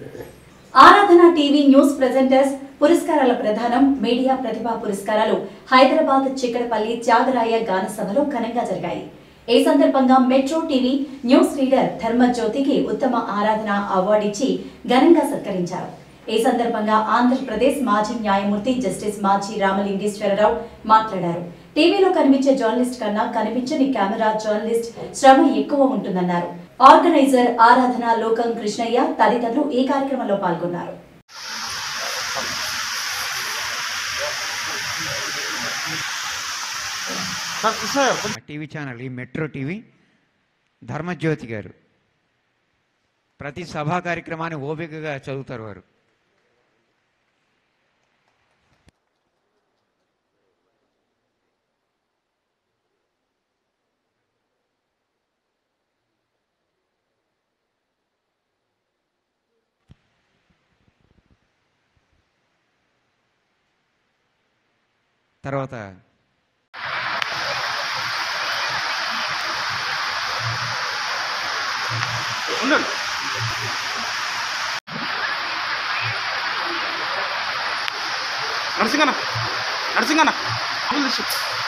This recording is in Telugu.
ఆరాధన టీవీ న్యూస్ ప్రెజెంటర్స్ పురస్కారాల ప్రధానం మీడియా ప్రతిభా పురస్కారాలు హైదరాబాద్ చిక్కడపల్లి త్యాగరాయ గాన సభలో ఘనంగా జరిగాయి ఈ సందర్భంగా మెట్రో టీవీ న్యూస్ రీడర్ ధర్మజ్యోతికి ఉత్తమ ఆరాధన అవార్డు ఇచ్చి ఘనంగా సత్కరించారు ఈ సందర్భంగా ఆంధ్రప్రదేశ్ మాజీ న్యాయమూర్తి జస్టిస్ మాజీ రామలింగేశ్వరరావు మాట్లాడారు టీవీలో కనిపించే జర్నలిస్ట్ కన్నా కనిపించని కెమెరా జర్నలిస్ట్ శ్రమ ఎక్కువ ఉంటుందన్నారు ఆర్గనైజర్ ఆరాధన లోకం కృష్ణయ్య తదితరులు ఈ కార్యక్రమంలో పాల్గొన్నారు సార్ కృష్ణ గారు కొంచెం- టీవీ ఛానల్ ఈ మెట్రో టీవీ ధర్మజ్యోతి గారు ప్రతి సభా కార్యక్రమాన్ని ఓపికగా చదువుతారు వారు తర్వాత ఉండండి నరసింగన్న నరసింగన్న అమలు తీసు